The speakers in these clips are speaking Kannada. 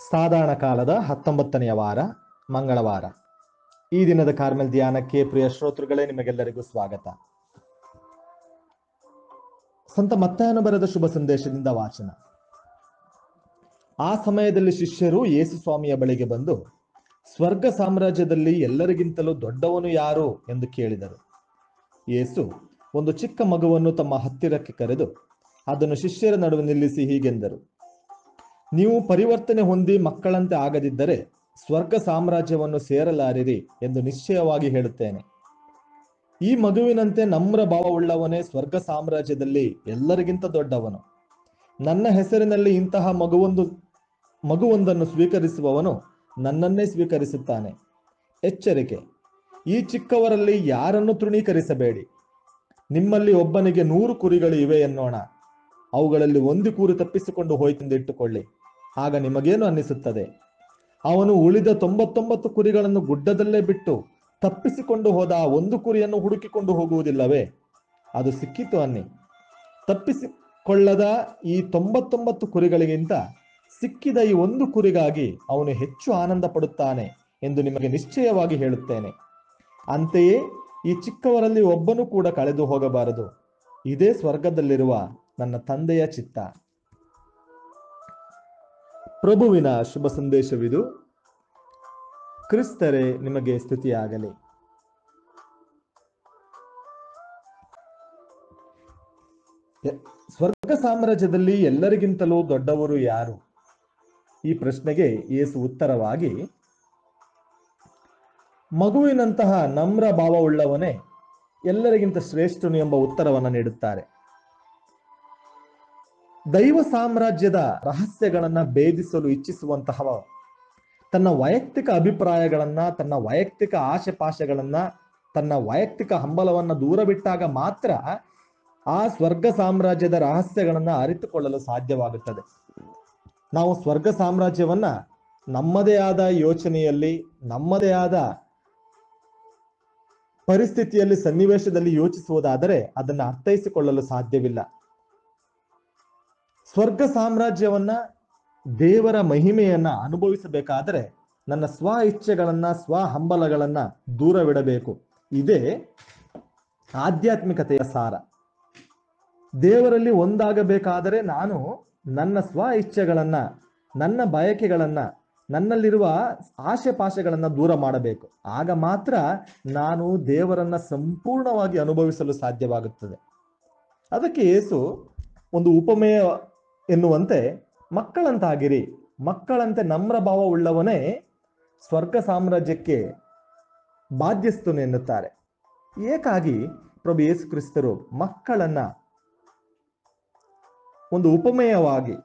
ಸಾಧಾರಣ ಕಾಲದ ಹತ್ತೊಂಬತ್ತನೆಯ ವಾರ ಮಂಗಳವಾರ ಈ ದಿನದ ಕಾರ್ಮೆಲ್ ಧ್ಯಾನಕ್ಕೆ ಪ್ರಿಯ ಶ್ರೋತೃಗಳೇ ನಿಮಗೆಲ್ಲರಿಗೂ ಸ್ವಾಗತ ಸಂತ ಮತ್ತಾಯನ ಬರೆದ ಶುಭ ಸಂದೇಶದಿಂದ ವಾಚನ ಆ ಸಮಯದಲ್ಲಿ ಶಿಷ್ಯರು ಯೇಸು ಸ್ವಾಮಿಯ ಬಳಿಗೆ ಬಂದು ಸ್ವರ್ಗ ಸಾಮ್ರಾಜ್ಯದಲ್ಲಿ ಎಲ್ಲರಿಗಿಂತಲೂ ದೊಡ್ಡವನು ಯಾರು ಎಂದು ಕೇಳಿದರು ಯೇಸು ಒಂದು ಚಿಕ್ಕ ಮಗುವನ್ನು ತಮ್ಮ ಹತ್ತಿರಕ್ಕೆ ಕರೆದು ಅದನ್ನು ಶಿಷ್ಯರ ನಡುವೆ ನಿಲ್ಲಿಸಿ ಹೀಗೆಂದರು ನೀವು ಪರಿವರ್ತನೆ ಹೊಂದಿ ಮಕ್ಕಳಂತೆ ಆಗದಿದ್ದರೆ ಸ್ವರ್ಗ ಸಾಮ್ರಾಜ್ಯವನ್ನು ಸೇರಲಾರಿರಿ ಎಂದು ನಿಶ್ಚಯವಾಗಿ ಹೇಳುತ್ತೇನೆ ಈ ಮಗುವಿನಂತೆ ನಮ್ರ ಭಾವವುಳ್ಳವನೇ ಸ್ವರ್ಗ ಸಾಮ್ರಾಜ್ಯದಲ್ಲಿ ಎಲ್ಲರಿಗಿಂತ ದೊಡ್ಡವನು ನನ್ನ ಹೆಸರಿನಲ್ಲಿ ಇಂತಹ ಮಗುವೊಂದು ಮಗುವೊಂದನ್ನು ಸ್ವೀಕರಿಸುವವನು ನನ್ನನ್ನೇ ಸ್ವೀಕರಿಸುತ್ತಾನೆ ಎಚ್ಚರಿಕೆ ಈ ಚಿಕ್ಕವರಲ್ಲಿ ಯಾರನ್ನು ತೃಣೀಕರಿಸಬೇಡಿ ನಿಮ್ಮಲ್ಲಿ ಒಬ್ಬನಿಗೆ ನೂರು ಕುರಿಗಳು ಇವೆ ಎನ್ನೋಣ ಅವುಗಳಲ್ಲಿ ಒಂದು ಕೂರು ತಪ್ಪಿಸಿಕೊಂಡು ಹೋಯ್ತೆಂದು ಇಟ್ಟುಕೊಳ್ಳಿ ಆಗ ನಿಮಗೇನು ಅನ್ನಿಸುತ್ತದೆ ಅವನು ಉಳಿದ ತೊಂಬತ್ತೊಂಬತ್ತು ಕುರಿಗಳನ್ನು ಗುಡ್ಡದಲ್ಲೇ ಬಿಟ್ಟು ತಪ್ಪಿಸಿಕೊಂಡು ಹೋದ ಆ ಒಂದು ಕುರಿಯನ್ನು ಹುಡುಕಿಕೊಂಡು ಹೋಗುವುದಿಲ್ಲವೇ ಅದು ಸಿಕ್ಕಿತು ಅನ್ನಿ ತಪ್ಪಿಸಿಕೊಳ್ಳದ ಈ ತೊಂಬತ್ತೊಂಬತ್ತು ಕುರಿಗಳಿಗಿಂತ ಸಿಕ್ಕಿದ ಈ ಒಂದು ಕುರಿಗಾಗಿ ಅವನು ಹೆಚ್ಚು ಆನಂದ ಪಡುತ್ತಾನೆ ಎಂದು ನಿಮಗೆ ನಿಶ್ಚಯವಾಗಿ ಹೇಳುತ್ತೇನೆ ಅಂತೆಯೇ ಈ ಚಿಕ್ಕವರಲ್ಲಿ ಒಬ್ಬನು ಕೂಡ ಕಳೆದು ಹೋಗಬಾರದು ಇದೇ ಸ್ವರ್ಗದಲ್ಲಿರುವ ನನ್ನ ತಂದೆಯ ಚಿತ್ತ ಪ್ರಭುವಿನ ಶುಭ ಸಂದೇಶವಿದು ಕ್ರಿಸ್ತರೇ ನಿಮಗೆ ಸ್ತುತಿಯಾಗಲಿ ಎ- ಸ್ವರ್ಗ ಸಾಮ್ರಾಜ್ಯದಲ್ಲಿ ಎಲ್ಲರಿಗಿಂತಲೂ ದೊಡ್ಡವರು ಯಾರು ಈ ಪ್ರಶ್ನೆಗೆ ಯೇಸು ಉತ್ತರವಾಗಿ ಮಗುವಿನಂತಹ ನಮ್ರ ಭಾವವುಳ್ಳವನೇ ಎಲ್ಲರಿಗಿಂತ ಶ್ರೇಷ್ಠನು ಎಂಬ ಉತ್ತರವನ್ನು ನೀಡುತ್ತಾರೆ ದೈವ ಸಾಮ್ರಾಜ್ಯದ ರಹಸ್ಯಗಳನ್ನ ಭೇದಿಸಲು ಇಚ್ಛಿಸುವಂತಹ ತನ್ನ ವೈಯಕ್ತಿಕ ಅಭಿಪ್ರಾಯಗಳನ್ನ ತನ್ನ ವೈಯಕ್ತಿಕ ಆಶೆ ಪಾಶೆಗಳನ್ನ ತನ್ನ ವೈಯಕ್ತಿಕ ಹಂಬಲವನ್ನ ದೂರ ಬಿಟ್ಟಾಗ ಮಾತ್ರ ಆ ಸ್ವರ್ಗ ಸಾಮ್ರಾಜ್ಯದ ರಹಸ್ಯಗಳನ್ನ ಅರಿತುಕೊಳ್ಳಲು ಸಾಧ್ಯವಾಗುತ್ತದೆ ನಾವು ಸ್ವರ್ಗ ಸಾಮ್ರಾಜ್ಯವನ್ನ ನಮ್ಮದೇ ಆದ ಯೋಚನೆಯಲ್ಲಿ ನಮ್ಮದೇ ಆದ ಪರಿಸ್ಥಿತಿಯಲ್ಲಿ ಸನ್ನಿವೇಶದಲ್ಲಿ ಯೋಚಿಸುವುದಾದರೆ ಅದನ್ನು ಅರ್ಥೈಸಿಕೊಳ್ಳಲು ಸಾಧ್ಯವಿಲ್ಲ ಸ್ವರ್ಗ ಸಾಮ್ರಾಜ್ಯವನ್ನ ದೇವರ ಮಹಿಮೆಯನ್ನ ಅನುಭವಿಸಬೇಕಾದರೆ ನನ್ನ ಸ್ವ ಇಚ್ಛೆಗಳನ್ನ ಸ್ವ ಹಂಬಲಗಳನ್ನ ದೂರವಿಡಬೇಕು ಇದೇ ಆಧ್ಯಾತ್ಮಿಕತೆಯ ಸಾರ ದೇವರಲ್ಲಿ ಒಂದಾಗಬೇಕಾದರೆ ನಾನು ನನ್ನ ಸ್ವ ಇಚ್ಛೆಗಳನ್ನ ನನ್ನ ಬಯಕೆಗಳನ್ನ ನನ್ನಲ್ಲಿರುವ ಆಶೆ ಪಾಶೆಗಳನ್ನ ದೂರ ಮಾಡಬೇಕು ಆಗ ಮಾತ್ರ ನಾನು ದೇವರನ್ನ ಸಂಪೂರ್ಣವಾಗಿ ಅನುಭವಿಸಲು ಸಾಧ್ಯವಾಗುತ್ತದೆ ಅದಕ್ಕೆ ಯೇಸು ಒಂದು ಉಪಮೇಯ ಎನ್ನುವಂತೆ ಮಕ್ಕಳಂತಾಗಿರಿ ಮಕ್ಕಳಂತೆ ನಮ್ರ ಭಾವ ಉಳ್ಳವನೇ ಸ್ವರ್ಗ ಸಾಮ್ರಾಜ್ಯಕ್ಕೆ ಬಾಧ್ಯಸ್ಥನು ಎನ್ನುತ್ತಾರೆ ಏಕಾಗಿ ಪ್ರಭು ಯೇಸು ಕ್ರಿಸ್ತರು ಮಕ್ಕಳನ್ನ ಒಂದು ಉಪಮೇಯವಾಗಿ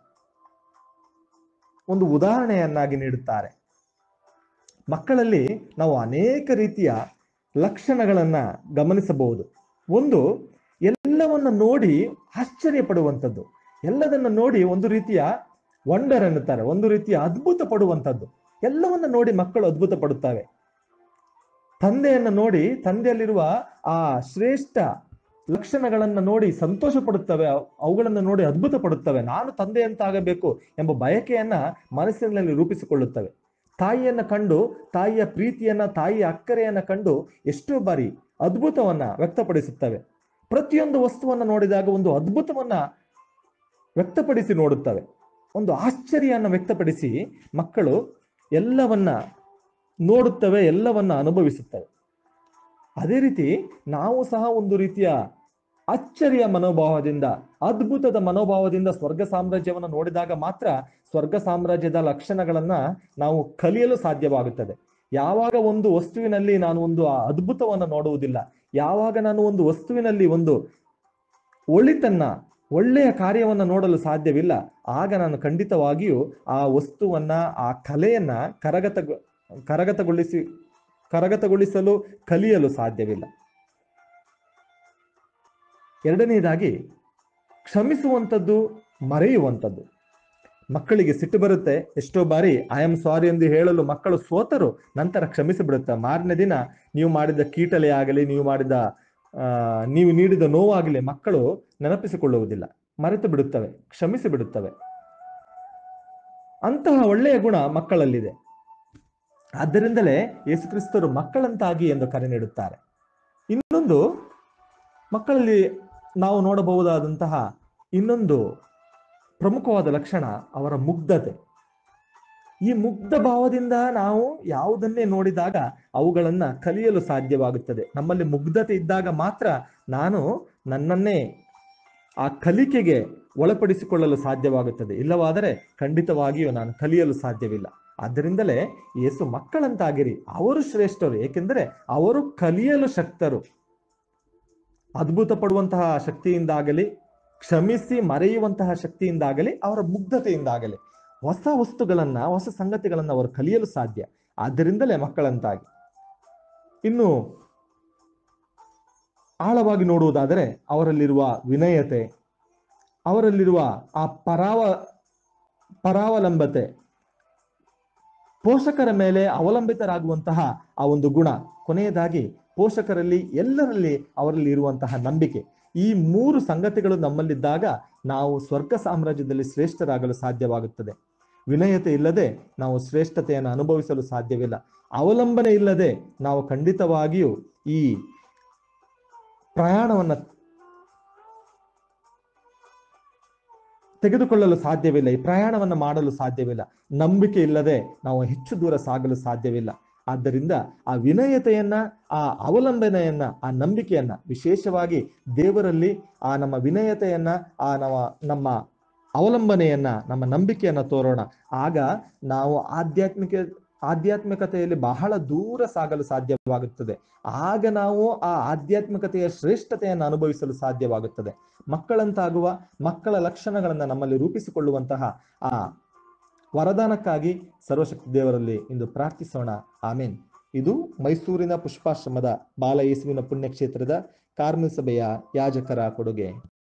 ಒಂದು ಉದಾಹರಣೆಯನ್ನಾಗಿ ನೀಡುತ್ತಾರೆ ಮಕ್ಕಳಲ್ಲಿ ನಾವು ಅನೇಕ ರೀತಿಯ ಲಕ್ಷಣಗಳನ್ನ ಗಮನಿಸಬಹುದು ಒಂದು ಎಲ್ಲವನ್ನ ನೋಡಿ ಆಶ್ಚರ್ಯ ಪಡುವಂಥದ್ದು ಎಲ್ಲದನ್ನ ನೋಡಿ ಒಂದು ರೀತಿಯ ವಂಡರ್ ಎನ್ನುತ್ತಾರೆ ಒಂದು ರೀತಿಯ ಅದ್ಭುತ ಪಡುವಂಥದ್ದು ಎಲ್ಲವನ್ನ ನೋಡಿ ಮಕ್ಕಳು ಅದ್ಭುತ ಪಡುತ್ತವೆ ತಂದೆಯನ್ನ ನೋಡಿ ತಂದೆಯಲ್ಲಿರುವ ಆ ಶ್ರೇಷ್ಠ ಲಕ್ಷಣಗಳನ್ನ ನೋಡಿ ಸಂತೋಷ ಪಡುತ್ತವೆ ಅವ್- ಅವುಗಳನ್ನು ನೋಡಿ ಅದ್ಭುತ ಪಡುತ್ತವೆ ನಾನು ತಂದೆಯಂತಾಗಬೇಕು ಎಂಬ ಬಯಕೆಯನ್ನ ಮನಸ್ಸಿನಲ್ಲಿ ರೂಪಿಸಿಕೊಳ್ಳುತ್ತವೆ ತಾಯಿಯನ್ನ ಕಂಡು ತಾಯಿಯ ಪ್ರೀತಿಯನ್ನ ತಾಯಿಯ ಅಕ್ಕರೆಯನ್ನ ಕಂಡು ಎಷ್ಟೋ ಬಾರಿ ಅದ್ಭುತವನ್ನ ವ್ಯಕ್ತಪಡಿಸುತ್ತವೆ ಪ್ರತಿಯೊಂದು ವಸ್ತುವನ್ನ ನೋಡಿದಾಗ ಒಂದು ಅದ್ಭುತವನ್ನ ವ್ಯಕ್ತಪಡಿಸಿ ನೋಡುತ್ತವೆ ಒಂದು ಆಶ್ಚರ್ಯನ ವ್ಯಕ್ತಪಡಿಸಿ ಮಕ್ಕಳು ಎಲ್ಲವನ್ನ ನೋಡುತ್ತವೆ ಎಲ್ಲವನ್ನ ಅನುಭವಿಸುತ್ತವೆ ಅದೇ ರೀತಿ ನಾವು ಸಹ ಒಂದು ರೀತಿಯ ಅಚ್ಚರಿಯ ಮನೋಭಾವದಿಂದ ಅದ್ಭುತದ ಮನೋಭಾವದಿಂದ ಸ್ವರ್ಗ ಸಾಮ್ರಾಜ್ಯವನ್ನು ನೋಡಿದಾಗ ಮಾತ್ರ ಸ್ವರ್ಗ ಸಾಮ್ರಾಜ್ಯದ ಲಕ್ಷಣಗಳನ್ನ ನಾವು ಕಲಿಯಲು ಸಾಧ್ಯವಾಗುತ್ತದೆ ಯಾವಾಗ ಒಂದು ವಸ್ತುವಿನಲ್ಲಿ ನಾನು ಒಂದು ಆ ಅದ್ಭುತವನ್ನು ನೋಡುವುದಿಲ್ಲ ಯಾವಾಗ ನಾನು ಒಂದು ವಸ್ತುವಿನಲ್ಲಿ ಒಂದು ಒಳಿತನ್ನ ಒಳ್ಳೆಯ ಕಾರ್ಯವನ್ನ ನೋಡಲು ಸಾಧ್ಯವಿಲ್ಲ ಆಗ ನಾನು ಖಂಡಿತವಾಗಿಯೂ ಆ ವಸ್ತುವನ್ನ ಆ ಕಲೆಯನ್ನ ಕರಗತ ಕರಗತಗೊಳಿಸಿ ಕರಗತಗೊಳಿಸಲು ಕಲಿಯಲು ಸಾಧ್ಯವಿಲ್ಲ ಎರಡನೇದಾಗಿ ಕ್ಷಮಿಸುವಂಥದ್ದು ಮರೆಯುವಂಥದ್ದು ಮಕ್ಕಳಿಗೆ ಸಿಟ್ಟು ಬರುತ್ತೆ ಎಷ್ಟೋ ಬಾರಿ ಐ ಆಮ್ ಸಾರಿ ಎಂದು ಹೇಳಲು ಮಕ್ಕಳು ಸೋತರು ನಂತರ ಕ್ಷಮಿಸಿ ಬಿಡುತ್ತೆ ಮಾರನೇ ದಿನ ನೀವು ಮಾಡಿದ ಕೀಟಲೆ ಆಗಲಿ ನೀವು ಮಾಡಿದ ಆ, ನೀವು ನೀಡಿದ ನೋವಾಗಲಿ ಮಕ್ಕಳು ನೆನಪಿಸಿಕೊಳ್ಳುವುದಿಲ್ಲ ಮರೆತು ಬಿಡುತ್ತವೆ ಕ್ಷಮಿಸಿ ಬಿಡುತ್ತವೆ ಅಂತಹ ಒಳ್ಳೆಯ ಗುಣ ಮಕ್ಕಳಲ್ಲಿದೆ ಆದ್ದರಿಂದಲೇ ಯೇಸುಕ್ರಿಸ್ತರು ಮಕ್ಕಳಂತಾಗಿ ಎಂದು ಕರೆ ನೀಡುತ್ತಾರೆ ಇನ್ನೊಂದು ಮಕ್ಕಳಲ್ಲಿ ನಾವು ನೋಡಬಹುದಾದಂತಹ ಇನ್ನೊಂದು ಪ್ರಮುಖವಾದ ಲಕ್ಷಣ ಅವರ ಮುಗ್ಧತೆ ಈ ಮುಗ್ಧ ಭಾವದಿಂದ ನಾವು ಯಾವುದನ್ನೇ ನೋಡಿದಾಗ ಅವುಗಳನ್ನ ಕಲಿಯಲು ಸಾಧ್ಯವಾಗುತ್ತದೆ ನಮ್ಮಲ್ಲಿ ಮುಗ್ಧತೆ ಇದ್ದಾಗ ಮಾತ್ರ ನಾನು ನನ್ನನ್ನೇ ಆ ಕಲಿಕೆಗೆ ಒಳಪಡಿಸಿಕೊಳ್ಳಲು ಸಾಧ್ಯವಾಗುತ್ತದೆ ಇಲ್ಲವಾದರೆ ಖಂಡಿತವಾಗಿಯೂ ನಾನು ಕಲಿಯಲು ಸಾಧ್ಯವಿಲ್ಲ ಆದ್ದರಿಂದಲೇ ಯೇಸು ಮಕ್ಕಳಂತಾಗಿರಿ ಅವರು ಶ್ರೇಷ್ಠರು ಏಕೆಂದರೆ ಅವರು ಕಲಿಯಲು ಶಕ್ತರು ಅದ್ಭುತ ಪಡುವಂತಹ ಶಕ್ತಿಯಿಂದಾಗಲಿ ಕ್ಷಮಿಸಿ ಮರೆಯುವಂತಹ ಶಕ್ತಿಯಿಂದಾಗಲಿ ಅವರ ಮುಗ್ಧತೆಯಿಂದಾಗಲಿ ಹೊಸ ವಸ್ತುಗಳನ್ನ ಹೊಸ ಸಂಗತಿಗಳನ್ನ ಅವರು ಕಲಿಯಲು ಸಾಧ್ಯ ಆದ್ದರಿಂದಲೇ ಮಕ್ಕಳಂತಾಗಿ ಇನ್ನು ಆಳವಾಗಿ ನೋಡುವುದಾದರೆ ಅವರಲ್ಲಿರುವ ವಿನಯತೆ ಅವರಲ್ಲಿರುವ ಆ ಪರಾವ ಪರಾವಲಂಬತೆ ಪೋಷಕರ ಮೇಲೆ ಅವಲಂಬಿತರಾಗುವಂತಹ ಆ ಒಂದು ಗುಣ ಕೊನೆಯದಾಗಿ ಪೋಷಕರಲ್ಲಿ ಎಲ್ಲರಲ್ಲಿ ಅವರಲ್ಲಿ ಇರುವಂತಹ ನಂಬಿಕೆ ಈ ಮೂರು ಸಂಗತಿಗಳು ನಮ್ಮಲ್ಲಿದ್ದಾಗ ನಾವು ಸ್ವರ್ಗ ಸಾಮ್ರಾಜ್ಯದಲ್ಲಿ ಶ್ರೇಷ್ಠರಾಗಲು ಸಾಧ್ಯವಾಗುತ್ತದೆ ವಿನಯತೆ ಇಲ್ಲದೆ ನಾವು ಶ್ರೇಷ್ಠತೆಯನ್ನು ಅನುಭವಿಸಲು ಸಾಧ್ಯವಿಲ್ಲ ಅವಲಂಬನೆ ಇಲ್ಲದೆ ನಾವು ಖಂಡಿತವಾಗಿಯೂ ಈ ಪ್ರಯಾಣವನ್ನ ತೆಗೆದುಕೊಳ್ಳಲು ಸಾಧ್ಯವಿಲ್ಲ ಈ ಪ್ರಯಾಣವನ್ನು ಮಾಡಲು ಸಾಧ್ಯವಿಲ್ಲ ನಂಬಿಕೆ ಇಲ್ಲದೆ ನಾವು ಹೆಚ್ಚು ದೂರ ಸಾಗಲು ಸಾಧ್ಯವಿಲ್ಲ ಆದ್ದರಿಂದ ಆ ವಿನಯತೆಯನ್ನ ಆ ಅವಲಂಬನೆಯನ್ನ ಆ ನಂಬಿಕೆಯನ್ನ ವಿಶೇಷವಾಗಿ ದೇವರಲ್ಲಿ ಆ ನಮ್ಮ ವಿನಯತೆಯನ್ನ ಆ ನಮ್ಮ ನಮ್ಮ ಅವಲಂಬನೆಯನ್ನ ನಮ್ಮ ನಂಬಿಕೆಯನ್ನ ತೋರೋಣ ಆಗ ನಾವು ಆಧ್ಯಾತ್ಮಿಕ ಆಧ್ಯಾತ್ಮಿಕತೆಯಲ್ಲಿ ಬಹಳ ದೂರ ಸಾಗಲು ಸಾಧ್ಯವಾಗುತ್ತದೆ ಆಗ ನಾವು ಆ ಆಧ್ಯಾತ್ಮಿಕತೆಯ ಶ್ರೇಷ್ಠತೆಯನ್ನು ಅನುಭವಿಸಲು ಸಾಧ್ಯವಾಗುತ್ತದೆ ಮಕ್ಕಳಂತಾಗುವ ಮಕ್ಕಳ ಲಕ್ಷಣಗಳನ್ನು ನಮ್ಮಲ್ಲಿ ರೂಪಿಸಿಕೊಳ್ಳುವಂತಹ ಆ ವರದಾನಕ್ಕಾಗಿ ಸರ್ವಶಕ್ತಿ ದೇವರಲ್ಲಿ ಇಂದು ಪ್ರಾರ್ಥಿಸೋಣ ಆಮೇನ್ ಇದು ಮೈಸೂರಿನ ಪುಷ್ಪಾಶ್ರಮದ ಬಾಲ ಯೇಸುವಿನ ಪುಣ್ಯಕ್ಷೇತ್ರದ ಕಾರ್ಮಿಕ ಸಭೆಯ ಯಾಜಕರ ಕೊಡುಗೆ